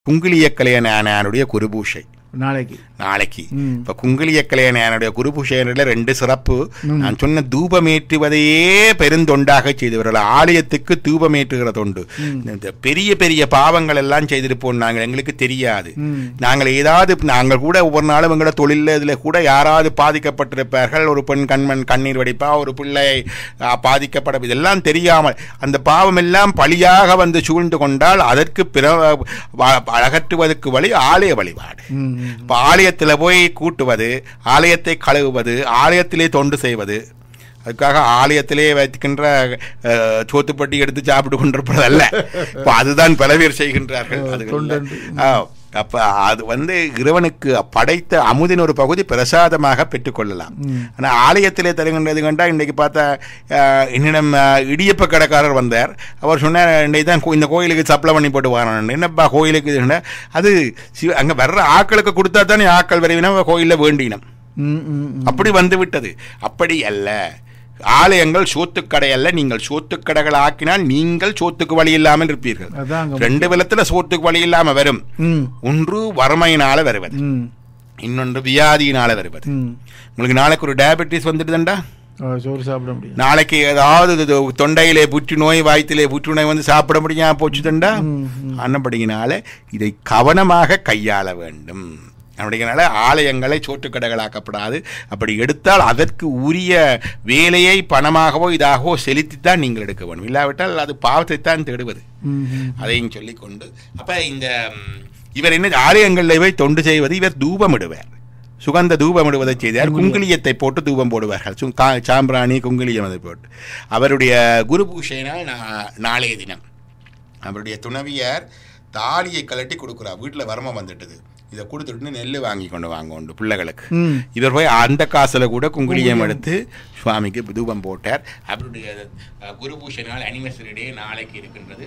குங்கிலிய கலையனானுடைய குருபூஷை நாளைக்கு நாளைக்கு ம். இப்ப குங்கிலிய கலையனானுடைய குருபூஷையில ரெண்டு சிறப்பு நான் சொன்ன தூபமேற்றுவதையே பெருந்தொண்டாக செய்தவர்கள் ஆலயத்துக்கு தூபமேற்றுகிற தொண்டு இந்த பெரிய பெரிய பாவங்கள் எல்லாம் செய்திருப்போம் நாங்கள் எங்களுக்கு தெரியாது ம். நாங்கள் ஏதாவது நாங்கள் கூட ஒவ்வொரு நாளும் எங்களோட தொழிலில் இதில் கூட யாராவது பாதிக்கப்பட்டிருப்பார்கள் ஒரு பெண் கண்மண் கண்ணீர் வடிப்பா ஒரு பிள்ளை ஆ, பாதிக்கப்பட இதெல்லாம் தெரியாமல் அந்த பாவம் எல்லாம் பழியாக வந்து சூழ்ந்து கொண்டால் அதற்கு பிற வ- அகற்றுவதற்கு வழி ஆலய வழிபாடு ம், ம். இப்போ ஆலயத்தில் போய் கூட்டுவது ஆலயத்தை கழுவுவது ஆலயத்திலே தொண்டு செய்வது அதுக்காக ஆலயத்திலே வைக்கின்ற அஹ், சோத்துப்பட்டி எடுத்து சாப்பிட்டு கொண்டிருப்பதல்ல இப்போ அதுதான் பல பேர் செய்கின்றார்கள் அது தொண்டன்று. அப்ப அது வந்து இறைவனுக்கு படைத்த அமுதின் ஒரு பகுதி பிரசாதமாக பெற்றுக்கொள்ளலாம் ஆனா ஆலயத்திலே தருகின்றது கண்டா இன்னைக்கு பார்த்தா அஹ், என்னிடம் அஹ், இடியப்ப கடைக்காரர் வந்தார் அவர் சொன்னார் இன்னைக்கு தான் கோ- இந்த கோயிலுக்கு சப்ளை பண்ணி போட்டு வரணும் என்னப்பா கோயிலுக்கு இதுன்னா அது சிவ அங்க வர்ற ஆக்களுக்கு கொடுத்தா தானே ஆக்கள் விரைவினா கோயில்ல வேண்டினம் ம், ம், ம். அப்படி வந்து விட்டது அப்படி அல்ல ஆலயங்கள் சோத்துக்கடை அல்ல நீங்கள் சோத்துக்கடைகள் ஆக்கினால் நீங்கள் சோத்துக்கு வழி இல்லாமல் இருப்பீர்கள் அதான் அங்க ரெண்டு விதத்துல சோத்துக்கு வழி இல்லாம வரும் ம், ஒன்று வறுமையினால வருவது ம், இன்னொன்று வியாதியினால வருவது ம். உங்களுக்கு நாளைக்கு ஒரு டயபெட்டிஸ் வந்துடுதுண்டா ஆ, சோறு சாப்பிட முடியும் நாளைக்கு ஏதாவது இது தொண்டையிலே புற்றுநோய் வயிற்றிலே புற்றுநோய் வந்து சாப்பிட முடியாம போச்சுதுண்டா அன்னபடியினால இதை கவனமாக கையாள வேண்டும் அப்படிங்கிறனால ஆலயங்களை சோற்றுக்கடைகளாக்கப்படாது அப்படி எடுத்தால் அதற்கு உரிய வேலையை பணமாகவோ இதாகவோ செலுத்தித்தான் நீங்கள் எடுக்க வேண்டும் இல்லாவிட்டால் அது பாவத்தை தான் தேடுவது ம், ம். அதையும் சொல்லிக்கொண்டு அப்ப இந்த ம், இவர் என்ன ஆலயங்களில் போய் தொண்டு செய்வது இவர் தூபமிடுவார் சுகந்த தூபமிடுவதை செய்தார் குங்குளியத்தை போட்டு தூபம் போடுவார்கள் சு- கா- சாம்பிராணி குங்குளியம் அதை போட்டு அவருடைய குரு பூஷைனால் நா- நாளைய தினம் அவருடைய துணவியார் தாலியை கழட்டி கொடுக்குறார் வீட்டில் வர்மம் வந்துட்டுது இதை கொடுத்துட்டு நெல் வாங்கி கொண்டு வாங்க உண்டு பிள்ளைகளுக்கு ம். இவர் போய் அந்த காசுல கூட குங்குளியம் எடுத்து சுவாமிக்கு தூபம் போட்டார் அவருடைய அஹ், குரு பூஷை நாள் அனிவர்சரி டே நாளைக்கு இருக்கின்றது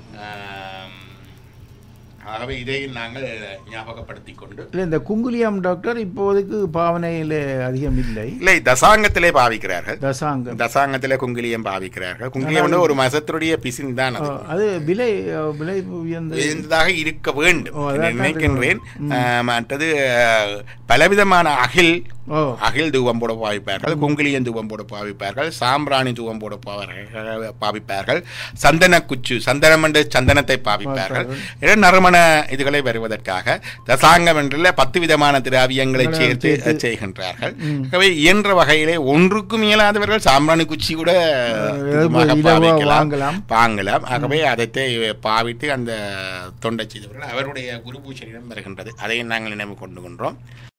ஆம், ஆகவே இதை நாங்கள் ஞாபகப்படுத்தி கொண்டு இல்ல இந்த குங்குலியம் டாக்டர் இப்போதைக்கு பாவனையில் அதிகம் இல்லை இல்லை தசாங்கத்திலே பாவிக்கிறார்கள் தசாங்கம் தசாங்கத்திலே குங்குளியம் பாவிக்கிறார்கள் குங்குளியம் வந்து ஒரு மசத்துடைய பிசின் தான் ஆ, அது அது விலை ஆ, விலை உயர்ந்த இருந்ததாக இருக்க வேண்டும் ஓ, என்று அதான் நினைக்கின்றேன் ஆஹ், மற்றது ஆஹ், பலவிதமான அகில் ஓ அகில் தூவம் போட பாவிப்பார்கள் குங்கிலியன் தூவம் போட பாவிப்பார்கள் சாம்பிராணி தூவம் போட பாவர்கள் பாவிப்பார்கள் சந்தன குச்சு சந்தனம் என்று சந்தனத்தை பாவிப்பார்கள் இடம் நறுமண இதுகளை வருவதற்காக தசாங்கம் என்றுள்ள பத்து விதமான திராவியங்களை இதெல்லாம் சேர்த்து சேர்த்து. செய்கின்றார்கள் ஆகவே இயன்ற வகையிலே ஒன்றுக்கும் இயலாதவர்கள் சாம்பிராணி குச்சி கூட தூவமாக இலவா பாவிக்கலாம் வாங்கலாம். வாங்கலாம் ஆகவே அதைத்தை பாவித்து அந்த தொண்டை செய்தவர்கள் அவருடைய குரு பூஜையிடம் வருகின்றது அதையும் நாங்கள் நினைவு கொண்டு கொண்டோம்